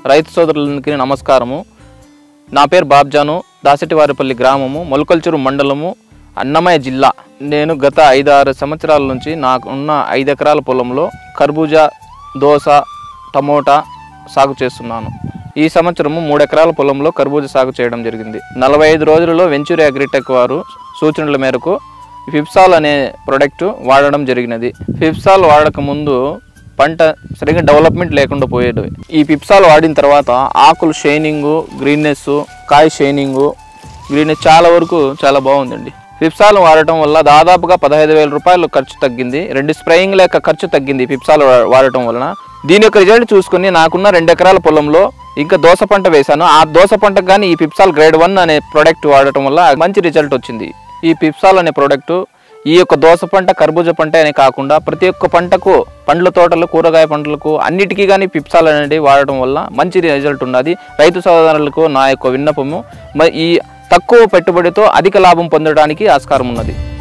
రైతు సోదరులకి నమస్కారము నా పేరు బాబ్జాను దాసటివారిపల్లి గ్రామము మొలకల్చూరు మండలము అన్నమయ్య జిల్లా నేను గత ఐదు ఆరు సంవత్సరాల నుంచి నాకు ఉన్న ఐదు ఎకరాల పొలంలో కర్బూజా దోస టమోటా సాగు చేస్తున్నాను ఈ సంవత్సరము మూడు ఎకరాల పొలంలో కర్బూజా సాగు చేయడం జరిగింది నలభై ఐదు రోజులలో వెంచూరి అగ్రిటెక్ వారు సూచనల మేరకు ఫిప్సాల్ అనే ప్రోడక్ట్ వాడడం జరిగినది ఫిప్సాల్ వాడక ముందు పంట సరిగ్గా డెవలప్మెంట్ లేకుండా పోయేది ఈ పిప్సాల్ వాడిన తర్వాత ఆకులు షైనింగు గ్రీన్నెస్ కాయ షైనింగు గ్రీన్నెస్ చాలా వరకు చాలా బాగుందండి పిప్సాల్ వాడటం వల్ల దాదాపుగా పదహైదు వేల రూపాయలు ఖర్చు తగ్గింది రెండు స్ప్రేయింగ్ లేక ఖర్చు తగ్గింది పిప్సాల్ వా- వాడటం వలన దీని యొక్క రిజల్ట్ చూసుకుని నాకున్న రెండు ఎకరాల పొలంలో ఇంకా దోస పంట వేశాను ఆ దోస పంటకు కానీ ఈ పిప్సాల్ గ్రేడ్ వన్ అనే ప్రోడక్ట్ వాడటం వల్ల మంచి రిజల్ట్ వచ్చింది ఈ పిప్సాల్ అనే ప్రోడక్ట్ ఈ యొక్క దోస పంట కర్బూజ పంట అనే కాకుండా ప్రతి ఒక్క పంటకు పండ్ల తోటలు కూరగాయ పంటలకు అన్నిటికీ కానీ పిప్సాల్ అనేది వాడటం వల్ల మంచి రిజల్ట్ ఉన్నది రైతు సోదరులకు నా యొక్క విన్నపము మరి ఈ తక్కువ పెట్టుబడితో అధిక లాభం పొందడానికి ఆస్కారం ఉన్నది